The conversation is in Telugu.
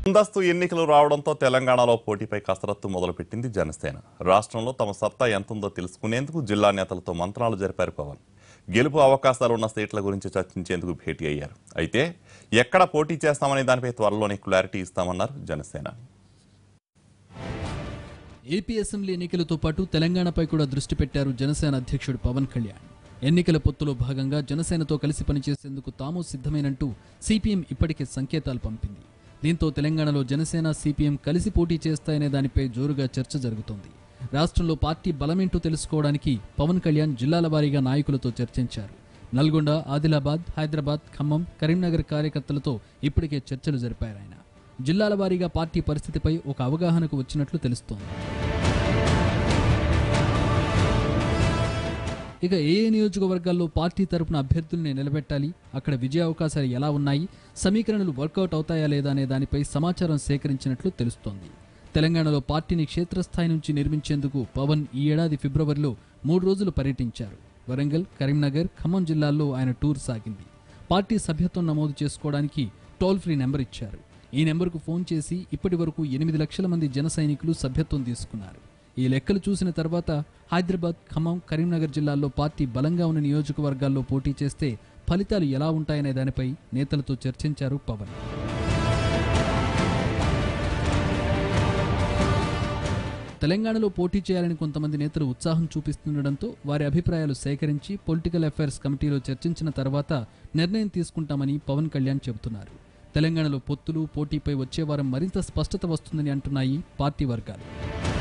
ముందస్తు ఎన్నికలు రావడంతో తెలంగాణలో పోటీపై కసరత్తు మొదలుపెట్టింది జనసేన రాష్ట్రంలో తమ సత్తా ఎంతుందో తెలుసుకునేందుకు జిల్లా నేతలతో మంత్రాలు జరిపారు పవన్ గెలుపు అవకాశాలు ఉన్న సీట్ల గురించి చర్చించేందుకు భేటీ అయ్యారు అయితే ఎక్కడ పోటీ చేస్తామనే దానిపై త్వరలోనే క్లారిటీ ఇస్తామన్నారు జనసేన ఏపీ అసెంబ్లీ ఎన్నికలతో పాటు తెలంగాణపై కూడా దృష్టి పెట్టారు జనసేన అధ్యక్షుడు పవన్ కళ్యాణ్ ఎన్నికల పొత్తులో భాగంగా జనసేనతో కలిసి పనిచేసేందుకు తాము సిద్ధమైనట్టు సిపిఎం ఇప్పటికే సంకేతాలు పంపింది దీంతో తెలంగాణలో జనసేన సిపిఎం కలిసి పోటీ చేస్తాయనే దానిపై జోరుగా చర్చ జరుగుతోంది రాష్ట్రంలో పార్టీ బలమేంటో తెలుసుకోవడానికి పవన్ కళ్యాణ్ జిల్లాల వారీగా నాయకులతో చర్చించారు నల్గొండ ఆదిలాబాద్ హైదరాబాద్ ఖమ్మం కరీంనగర్ కార్యకర్తలతో ఇప్పటికే చర్చలు జరిపారు ఆయన జిల్లాల వారీగా పార్టీ పరిస్థితిపై ఒక అవగాహనకు వచ్చినట్లు తెలుస్తోంది ఇక ఏ ఏ నియోజకవర్గాల్లో పార్టీ తరపున అభ్యర్థుల్ని నిలబెట్టాలి అక్కడ విజయ అవకాశాలు ఎలా ఉన్నాయి సమీకరణలు వర్కౌట్ అవుతాయా లేదా అనే దానిపై సమాచారం సేకరించినట్లు తెలుస్తోంది తెలంగాణలో పార్టీని క్షేత్రస్థాయి నుంచి నిర్మించేందుకు పవన్ ఈ ఏడాది ఫిబ్రవరిలో మూడు రోజులు పర్యటించారు వరంగల్ కరీంనగర్ ఖమ్మం జిల్లాల్లో ఆయన టూర్ సాగింది పార్టీ సభ్యత్వం నమోదు చేసుకోవడానికి టోల్ ఫ్రీ నెంబర్ ఇచ్చారు ఈ నెంబర్కు ఫోన్ చేసి ఇప్పటి వరకు ఎనిమిది లక్షల మంది జన సైనికులు సభ్యత్వం తీసుకున్నారు ఈ లెక్కలు చూసిన తర్వాత హైదరాబాద్ ఖమ్మం కరీంనగర్ జిల్లాల్లో పార్టీ బలంగా ఉన్న నియోజకవర్గాల్లో పోటీ చేస్తే ఫలితాలు ఎలా ఉంటాయనే దానిపై నేతలతో చర్చించారు పవన్ తెలంగాణలో పోటీ చేయాలని కొంతమంది నేతలు ఉత్సాహం చూపిస్తుండటంతో వారి అభిప్రాయాలు సేకరించి పొలిటికల్ అఫైర్స్ కమిటీలో చర్చించిన తర్వాత నిర్ణయం తీసుకుంటామని పవన్ కళ్యాణ్ చెబుతున్నారు తెలంగాణలో పొత్తులు పోటీపై వచ్చే వారం మరింత స్పష్టత వస్తుందని అంటున్నాయి పార్టీ వర్గాలు